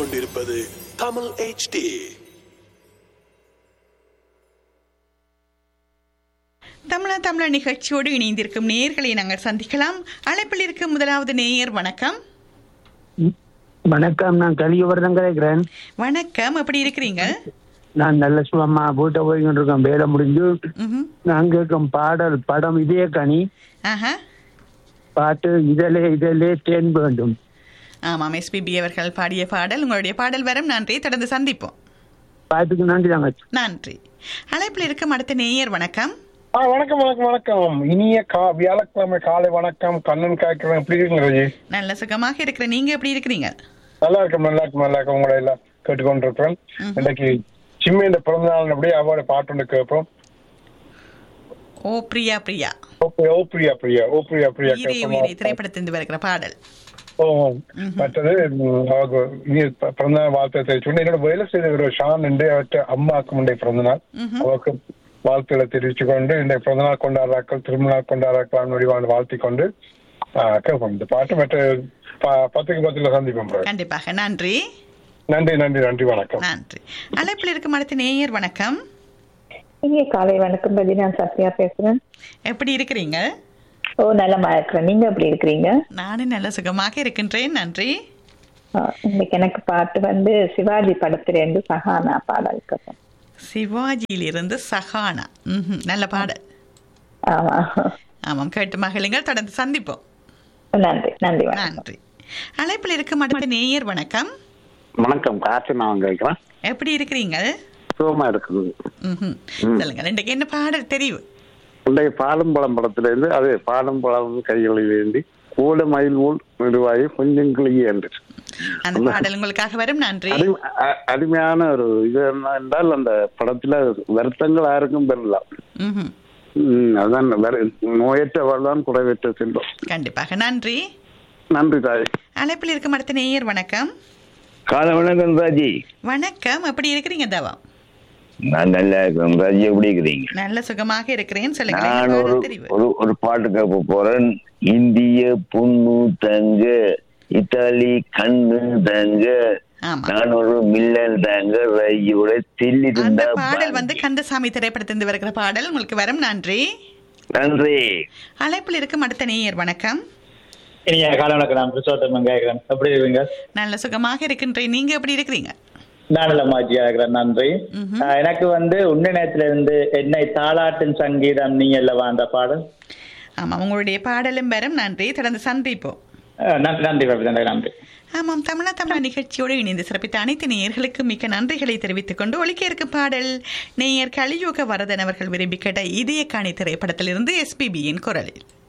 கேட்டுக்கொண்டிருப்பது தமிழ் HD தமிழா தமிழா நிகழ்ச்சியோடு இணைந்திருக்கும் நேயர்களை நாங்கள் சந்திக்கலாம் அழைப்பில் இருக்கும் முதலாவது நேயர் வணக்கம் வணக்கம் நான் கலியவர்தன் கிடைக்கிறேன் வணக்கம் எப்படி இருக்கிறீங்க நான் நல்ல சுகமா வீட்டை போய்கிட்டு இருக்கேன் வேலை முடிஞ்சு ம்ஹும். நான் கேட்கும் பாடல் படம் இதே கனி ஆஹா பாட்டு இதலே இதலே தேன் வேண்டும் ஆமாம் எஸ்பிபி அவர்கள் பாடிய பாடல் உங்களுடைய பாடல் வரும் நன்றி தொடர்ந்து சந்திப்போம் பாட்டுக்கு நன்றி தாங்க நன்றி அழைப்பில் இருக்கும் அடுத்த நேயர் வணக்கம் ஆ வணக்கம் வணக்கம் வணக்கம் இனிய கா வியாழக்கிழமை காலை வணக்கம் கண்ணன் காய்க்கிறேன் எப்படி இருக்கீங்க ரஜி நல்ல சுகமாக இருக்கிற நீங்க எப்படி இருக்கிறீங்க நல்லா இருக்கும் நல்லா இருக்கும் நல்லா இருக்கும் உங்களை எல்லாம் கேட்டுக்கொண்டிருக்கிறேன் இன்னைக்கு சிம்மி இந்த பிறந்த நாள் அப்படியே அவரோட பாட்டு ஒன்று கேட்போம் ஓ பிரியா பிரியா ஓ பிரியா, ஓ பிரியா பிரியா ஓ பிரியா பிரியா உயிரே கேட்போம். உயிரே திரைப்படத்திலிருந்து வருகிற பாடல் ஓ ஓ. மற்றது ம், அவருக்கு இனிய ப- பிறந்த நாள் வாழ்த்து தெரிவிச்சு என்னோட வேலை செய்த ஒரு ஷான் என்று அவற்றை அம்மாவுக்கு முந்தைய பிறந்த நாள் அவருக்கு வாழ்த்துக்களை தெரிவிச்சு கொண்டு இந்த பிறந்த நாள் கொண்டாடுறாக்கள் திருமணம் கொண்டாடுறாக்கள் வடிவான வாழ்த்தி கொண்டு ஆ, கேட்போம் இந்த பாட்டு மற்ற ப- பத்துக்கு பத்துல சந்திப்போம் brother. கண்டிப்பாக நன்றி நன்றி நன்றி நன்றி வணக்கம் நன்றி அழைப்பில் இருக்கும் அடுத்த நேயர் வணக்கம் இங்கே காலை வணக்கம் பதி நான் சத்யா பேசுறேன் எப்படி இருக்கிறீங்க ஓ நலமா இருக்கிறேன் நீங்க எப்படி இருக்கிறீங்க நானும் நல்ல சுகமாக இருக்கின்றேன் நன்றி ஆ, இன்னைக்கு எனக்கு பாட்டு வந்து சிவாஜி படத்திலிருந்து சஹானா பாடல் கேட்போம் சிவாஜியிலிருந்து சஹானா ம்ஹும். நல்ல பாடல் ஆமா ஆமாம் கேட்டு மகளுங்கள் தொடர்ந்து சந்திப்போம் நன்றி நன்றி வணக்கம் நன்றி அழைப்பில் இருக்கும் அடுத்த நேயர் வணக்கம் வணக்கம் காற்று நான் கேட்கிறேன் எப்படி இருக்கிறீங்க சுகமா இருக்குது ம்ஹும். சொல்லுங்க ரெண்டுக்கு என்ன பாடல் தெரியும் இன்றைய பாலும் பழம் படத்துல இருந்து அது பாலும் பழம் கைகளில் ஏந்தி கூல மயில் ஊல் நிறுவாயி கொஞ்சம் கிளியே என்று அந்த பாடல் உங்களுக்காக வரும் நன்றி அரு- அ- அருமையான ஒரு இது என்ன என்றால் அந்த படத்துல வருத்தங்கள் யாருக்கும் பெறலாம் ம்ஹும். ம், அதான் வரு- நோயற்றவர் தான் குறைவற்ற செல்வம் கண்டிப்பாக நன்றி நன்றி தாய் அழைப்பில் இருக்கும் அடுத்த நேயர் வணக்கம் காலை வணக்கம் ராஜி வணக்கம் எப்படி இருக்கிறீங்க தவா நான் நல்லா இருக்கேன் ராஜி எப்படி இருக்கிறீங்க நல்ல சுகமாக இருக்கிறேன் சொல்லுங்க நான் என்ன ஒரு பாடல் தெரியும் ஒரு ஒரு பாட்டு கேட்க போறேன் இந்திய பொண்ணு தங்க இத்தாலி கண்ணு தங்க ஆமா நான் ஒரு மில்லன் தாங்க ரஜியோட அந்த தில்லிருந்தா பாடல் வந்து கந்தசாமி திரைப்படத்திலிருந்து வருகிற பாடல் உங்களுக்கு வரும் நன்றி நன்றி அழைப்பில் இருக்கும் அடுத்த நேயர் வணக்கம் இனிய காலை வணக்கம் நான் புருஷோத்தமன் கேட்கிறேன் எப்படி இருக்கீங்க நல்ல சுகமாக இருக்கின்றேன் நீங்க எப்படி இருக்கிறீங்க நான் நல்ல மாஜியா இருக்கிறேன் நன்றி ஆஹ் எனக்கு வந்து உன்ன நேரத்துல இருந்து என்னை தாளாட்டின் சங்கீதம் நீ அல்லவா அந்த பாடல் ஆமாம் உங்களுடைய பாடலும் வரும் நன்றி தொடர்ந்து சந்திப்போம் ஆஹ் நன்றி நன்றி பாபி, நன்றி நன்றி ஆமாம் தமிழா தமிழா நிகழ்ச்சியோடு இணைந்து சிறப்பித்த அனைத்து நேயர்களுக்கும் மிக்க நன்றிகளை தெரிவித்துக் கொண்டு ஒலிக்க இருக்கும் பாடல் நேயர் கலியுக வரதன் அவர்கள் விரும்பி கேட்ட இதய காணி திரைப்படத்திலிருந்து எஸ்பிபியின் குரலில்